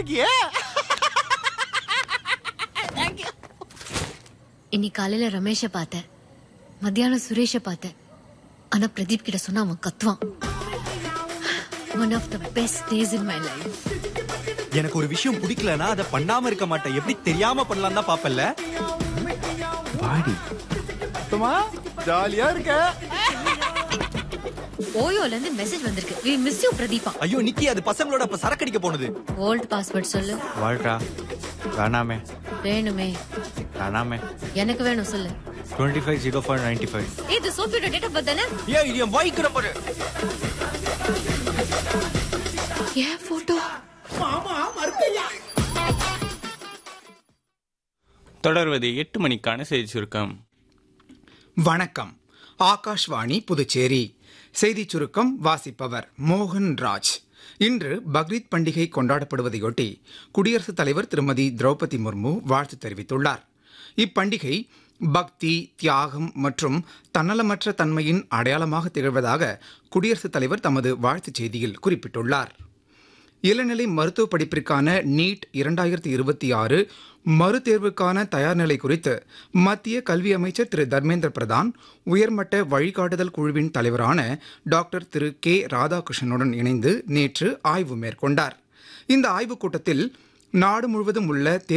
இருக்கியே இன்னைக்கு காலையில ரமேஷ பார்த்தேன் மத்தியானம் சுரேஷ பார்த்தேன் ஆனா பிரதீப் கிட்ட சொன்னா அவன் கத்துவான் one of the best days in my life எனக்கு ஒரு விஷயம் பிடிக்கலனா அதை பண்ணாம இருக்க மாட்டேன் எப்படி தெரியாம பண்ணலாம் தான் பாப்பல்ல வாடி ஜாலியா இருக்க ஓயோல இருந்து மெசேஜ் வந்திருக்கு வி மிஸ் யூ பிரதீபா ஐயோ நிக்கி அது பசங்களோட அப்ப சரக்கடிக்க போனது ஓல்ட் பாஸ்வேர்ட் சொல்லு வாழ்க்கா வேணாமே வேணுமே வேணாமே எனக்கு வேணும் சொல்லு twenty five zero five ninety five இது சோஃபியோட டேட் ஆஃப் பர்த் தானே ஏன் இது என் வாய்க்கிற பாரு ஏன் போட்டோ தொடர்வது எட்டு மணிக்கான செய்தி சுருக்கம் வணக்கம் ஆகாஷ்வாணி புதுச்சேரி செய்திச் சுருக்கம் வாசிப்பவர் மோகன் ராஜ் இன்று பக்ரீத் பண்டிகை கொண்டாடப்படுவதையொட்டி குடியரசுத் தலைவர் திருமதி திரௌபதி முர்மு வாழ்த்து தெரிவித்துள்ளார் இப்பண்டிகை பக்தி தியாகம் மற்றும் தன்னலமற்ற தன்மையின் அடையாளமாக திகழ்வதாக குடியரசுத் தலைவர் தமது வாழ்த்துச் செய்தியில் குறிப்பிட்டுள்ளார் இளநிலை மருத்துவ படிப்பிற்கான நீட் இரண்டாயிரத்தி இருபத்தி ஆறு மறுதேர்வுக்கான தயார் நிலை குறித்து மத்திய கல்வி அமைச்சர் திரு தர்மேந்திர பிரதான் உயர்மட்ட வழிகாட்டுதல் குழுவின் தலைவரான டாக்டர் திரு கே ராதாகிருஷ்ணனுடன் இணைந்து நேற்று ஆய்வு மேற்கொண்டார் இந்த ஆய்வுக் கூட்டத்தில் நாடு முழுவதும் உள்ள